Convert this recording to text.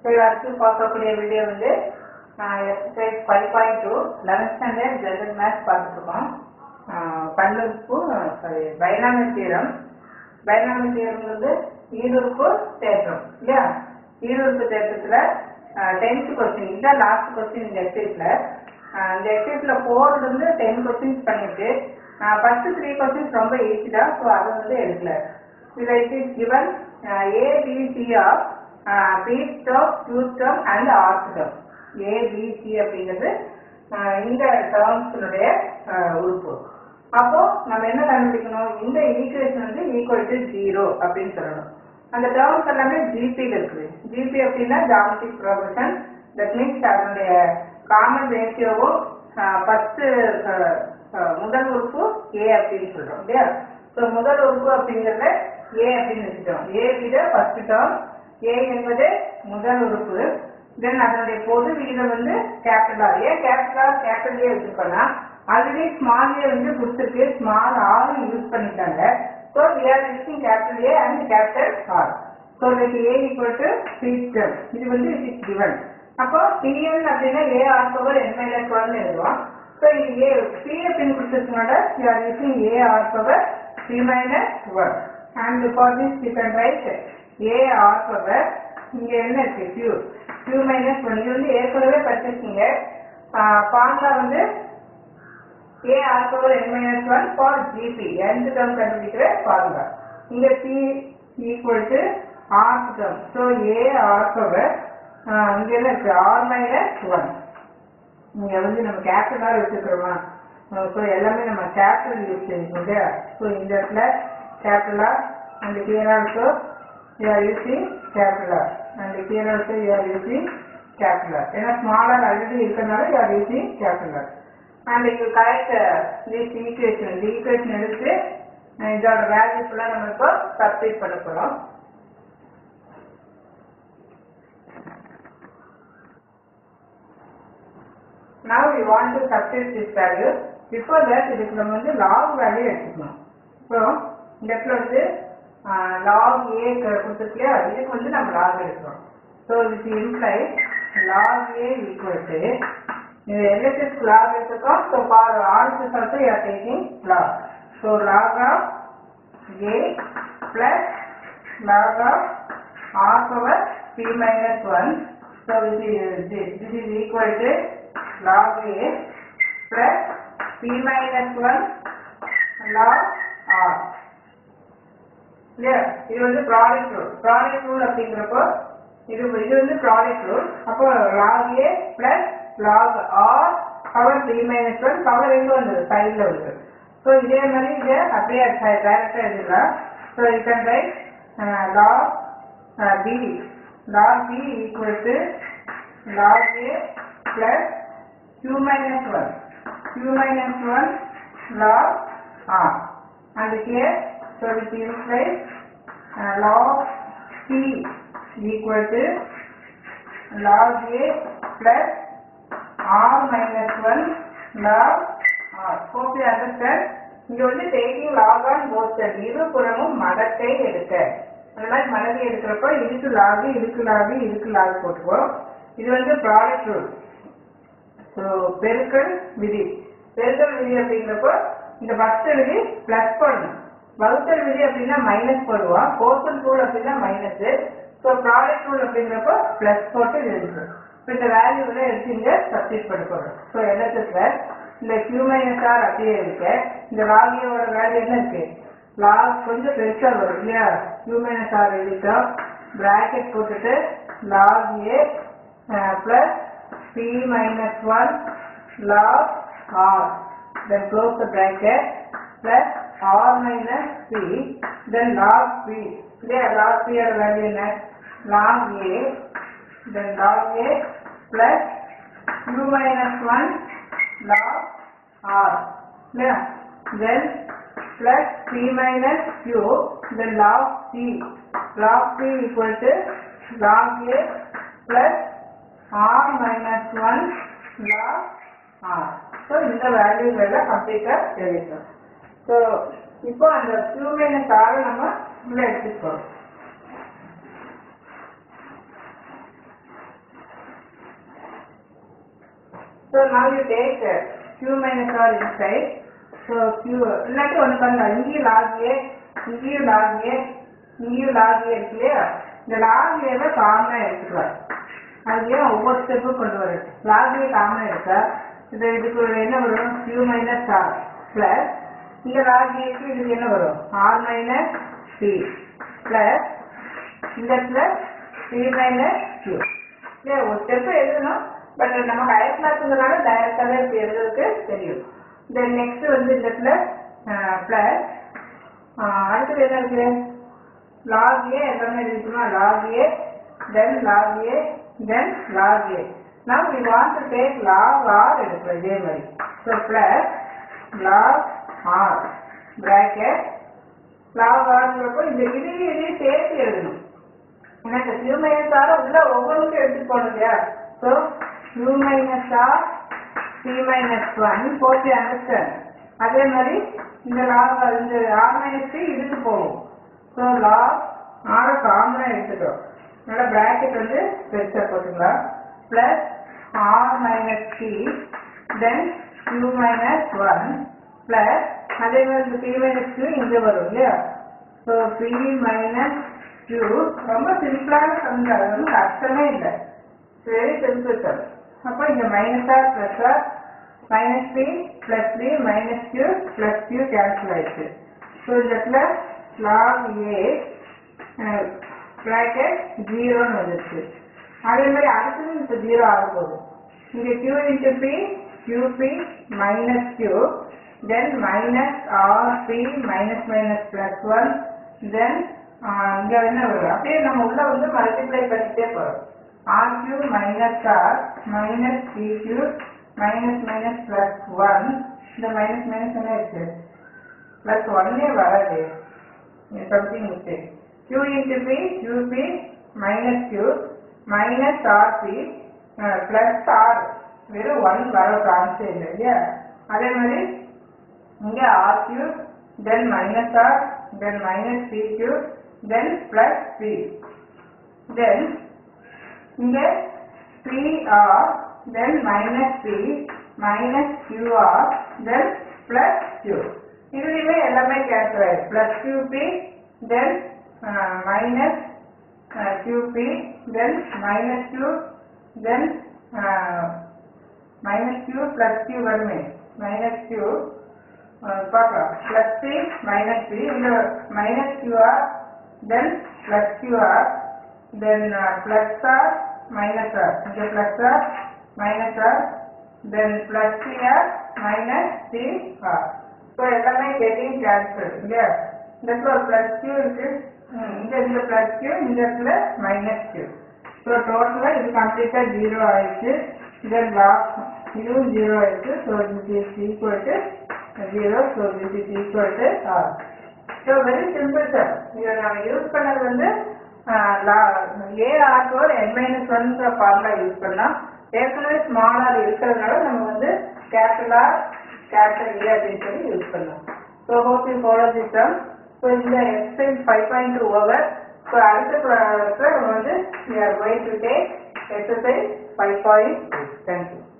so அடுத்து பார்க்கக்கூடிய video வந்து exercise five point two eleventh standard general maths பார்த்துருக்கோம் பல்லுறுப்பு சாரி பைனாமிக் தீரம் பைனாமிக் தீரம் வந்து ஈருறுப்பு தேற்றம் இல்லையா ஈருறுப்பு தேற்றத்தில் டென்த் கொஸ்டின் இதுதான் லாஸ்ட் கொஸ்டின் இந்த எக்ஸைஸில் இந்த எக்ஸைஸில் ஃபோர்லேருந்து டென் கொஸ்டின்ஸ் பண்ணிட்டு ஃபர்ஸ்ட் த்ரீ கொஸ்டின்ஸ் ரொம்ப ஈஸி தான் ஸோ அதை வந்து எடுக்கல இதில் it is given ABC of pth term q term and rth term ABC அப்படிங்கிறது ஆஹ் இந்த டேர்ம்ஸினுடைய உறுப்பு அப்போ நம்ம என்ன கண்டுபிடிக்கணும் இந்த ஈக்குவேஷன் வந்து ஈக்குவல் டு ஜீரோ அப்படின்னு சொல்லணும் அந்த டேர்ம்ஸ் எல்லாமே ஜிபியில் இருக்குது ஜிபி அப்படின்னா ஜாமெட்ரிக் ப்ரோக்ரஷன் தட் மீன்ஸ் அதனுடைய காமன் ரேஷியோவும் ஃபர்ஸ்ட் முதல் உறுப்பு ஏ அப்படின்னு சொல்றோம் இல்லையா ஸோ முதல் உறுப்பு அப்படிங்கிறத ஏ அப்படின்னு வச்சுட்டோம் ஏ விட ஃபர்ஸ்ட் டேர்ம் ஏ என்பது முதல் உறுப்பு தென் அதனுடைய பொது விகிதம் வந்து கேபிட்டல் ஆர் ஏன் கேபிட்டல் ஆர் கேபிட்டல் ஏ வச்சிருக்கோம்னா ஆல்ரெடி ஸ்மால் ஏ வந்து கொடுத்துருக்கு ஸ்மால் ஆர் யூஸ் பண்ணிட்டாங்க so we are using capital A and capital R so இதுக்கு ஏ ஈக்குவல் டு சிஸ்டம் இது வந்து இட் இஸ் கிவன் அப்போ டிஎன் அப்படின்னா a r power n minus one எழுதுவோம் ஸோ இது ஏ சி அப்படின்னு கொடுத்துருக்கனால you are using a r power c minus one and for this you can write a r power இங்க என்ன இருக்கு Q Q minus one இது வந்து ஏற்கனவே படிச்சிருக்கீங்க ஃபார்முலா வந்து a r power n minus one for GP எந்த term கண்டுபிடிக்கிற ஃபார்முலா இங்க c equal to r term so a r power இங்க என்ன இருக்கு ஆர் மைனஸ் ஒன் இங்க வந்து நம்ம கேபிட்டலாக வச்சுக்கிறோமா ஸோ எல்லாமே நம்ம கேபிட்டல் யூஸ் பண்ணிக்கணும் இல்லையா ஸோ இந்த இடத்துல கேபிட்டலா and here also you are using capital and here also you are using capital ஏன்னா smaller already இருக்கறனால you are using capital and you correct uh, this equation இந்த equation எடுத்து அஹ் இதோட வேல்யூஸ் எல்லாம் நம்ம இப்போ சப்ஸ்டிட் பண்ண போறோம் now we want to substitute this value before that இதுக்கு நம்ம வந்து log value எடுத்துக்கணும் இப்போ இந்த இடத்துல வந்து log a கொடுத்துருக்கு இல்லையா இதுக்கு வந்து நம்ம log எடுக்கிறோம் ஸோ இதுக்கு imply log a equal to இது எல்எஸ்எஸ் log எடுத்துக்கோம் so for also also you are taking log so log of a plus log of r power p minus 1 so this is this, this is equal to log a plus p minus 1 log r இல்லையா இது வந்து product rule product rule அப்படிங்கிறப்போ இது இது வந்து product rule அப்போ log a plus log r power three minus one power எங்க வந்தது சைடில் வருது ஸோ இதே மாதிரி இதை அப்படியே டைரக்டாக எழுதிடலாம் so you can write log p log p equal to log a plus q minus 1 q minus 1 log r and here so it implies uh, log p equal to log a plus r minus 1 log r hope you understand இங்க வந்து taking log on both sides இருபுறமும் மடக்கை எடுக்க அந்த மாதிரி மடக்கை எடுக்கிறப்போ இதுக்கு log இதுக்கு log இதுக்கு log போட்டுக்குவோம் இது வந்து ப்ராடக்ட் ரூல் ஸோ பெருக்கல் விதி பெருக்கல் விதி அப்படிங்கிறப்போ இந்த ஃபர்ஸ்ட் விதி பிளஸ் பண்ணணும் வகுத்தல் விதி அப்படின்னா மைனஸ் போடுவோம் கோசல் ரூல் அப்படின்னா மைனஸ் ஸோ ப்ராடக்ட் ரூல் அப்படிங்கிறப்போ பிளஸ் போட்டு இது இருக்கு இப்போ இந்த வேல்யூவில் எடுத்து இங்கே சப்ஸ்டிட் பண்ண போகிறோம் ஸோ எல்லாத்துக்கு இந்த கியூ மைனஸ் ஆர் அப்படியே இருக்கு இந்த லாகியோட வேல்யூ என்ன இருக்கு லாக் கொஞ்சம் பெருசாக வரும் இல்லையா கியூ மைனஸ் ஆர் எழுதிட்டோம் பிராக்கெட் போட்டுட்டு log a plus p minus 1 log r then close the bracket plus r minus p then log p there log p ஓட value என்ன log a then log a plus q minus 1 log r yeah then plus p minus q then log p log p equal to log a plus r minus 1 log r so இந்த வேல்யூகளை கம்ப்ளீட்டாக எழுதிட்டோம் so இப்போ அந்த q minus ஆரை நம்ம உள்ள எடுத்துட்டு போகிறோம் so now you take q minus r inside so q இல்லாட்டி ஒன்று பண்ணலாம் இங்கேயும் லாக் ஏ இங்கேயும் லாக் ஏ இங்கேயும் லாக் ஏ இருக்கு இல்லையா இந்த லாக் ஏவை காமனாக எடுத்துக்கலாம் அதுலேயே ஒவ்வொரு ஸ்டெப்பும் கொண்டு வருது லாக் ஏ காமனாக எடுத்தா இது இதுக்கு என்ன வரும் q மைனஸ் ஆர் ப்ளஸ் இந்த லாக் ஏக்கு இதுக்கு என்ன வரும் ஆர் மைனஸ் சி ப்ளஸ் இந்த பிளஸ் த்ரீ மைனஸ் கியூ இல்லை ஒரு ஸ்டெப் எழுதணும் பட் நமக்கு ஹையர் கிளாஸுங்கிறனால டைரக்டாகவே இப்படி எழுதுறதுக்கு தெரியும் தென் நெக்ஸ்ட் வந்து இந்த பிளஸ் பிளஸ் அடுத்தது என்ன இருக்கு லாக் ஏ எல்லாமே இருக்குமா log a then log a then log a now we want to take log r எடுக்கிறோம் இதே மாதிரி so plus log r bracket log r ங்கிறப்போ இந்த இதையும் இதையும் சேர்த்து எழுதணும் ஏன்னா இந்த q மைனஸ் ஆர் உள்ள ஒவ்வொன்றுக்கும் எடுத்துட்டு போகணும் இல்லையா so q minus r c minus one போட்டு அண்டர்ஸ்டாண்ட் அதே மாதிரி இந்த லாக் இந்த ஆர் மைனஸ் சி இதுக்கு போகும் ஸோ லாக் ஆரை காமனாக எடுத்துட்டோம் அதனால பிராக்கெட் வந்து பெருசாக போட்டுக்கலாம் plus r minus c then q minus one plus அதே மாதிரி இந்த p மைனஸ் q இங்கே வரும் இல்லையா ஸோ p மைனஸ் q ரொம்ப சிம்பிளான சம் அது வந்து கஷ்டமே இல்லை வெரி சிம்பிள் சம் அப்போ இங்கே minus r plus r minus three plus three minus q plus q cancel ஆயிடுச்சு ஸோ இந்த இடத்துல லாக் ஏ ப்ராக்கெட் ஜீரோன்னு வந்துருச்சு அதே மாதிரி அடுத்தது இப்போ ஜீரோ ஆக போகுது இங்கே q into p qp minus q then minus rp minus minus plus one then இங்கே என்ன வரும் அப்படியே நம்ம உள்ள வந்து மல்டிப்ளை பண்ணிட்டே போகிறோம் r q minus r minus p q minus minus plus one இந்த மைனஸ் மைனஸ் என்ன இருக்கு ப்ளஸ் ஒன்னே வராது something mistake q into p qp minus q minus rp plus r வெறும் ஒன் வர சான்ஸே இல்லை இல்லையா அதே மாதிரி இங்கே r q then minus r then minus p q then plus p then இங்கே p r then minus p minus q r then plus q இதுலேயுமே எல்லாமே கேன்சல் ஆயிடும் plus qp then minus qp then minus q then minus q plus q வருமே minus q பார்க்கலாம் plus three minus three இந்த minus qr then plus qr then plus r minus r இங்கே plus r minus r then plus three r minus three r so எல்லாமே getting cancel இல்லையா இந்த இடத்துல ஒரு plus Q இருக்கு ம், இந்த இடத்துல ப்ளஸ் கியூ இந்த இடத்துல மைனஸ் கியூ ஸோ டோட்டலாக இது கம்ப்ளீட்டாக ஜீரோ ஆயிடுச்சு தென் லாஸ்ட் இதுவும் ஜீரோ ஆயிடுச்சு so this is equal to zero so this is equal to r so very simple sir இதை நம்ம யூஸ் பண்ணது வந்து a r four n minus ஒன்ங்கிற ஃபார்முலா யூஸ் பண்ணலாம் ஏற்கனவே ஸ்மால் ஆர் இருக்கிறதுனால நம்ம வந்து கேபிட்டல் ஆர் கேபிட்டல் ஏ அப்படின்னு சொல்லி யூஸ் பண்ணலாம் so hope you follow the sum so இந்த exercise five point two over so அடுத்த கிளாஸில் நம்ம வந்து we are going to take exercise five point two thank you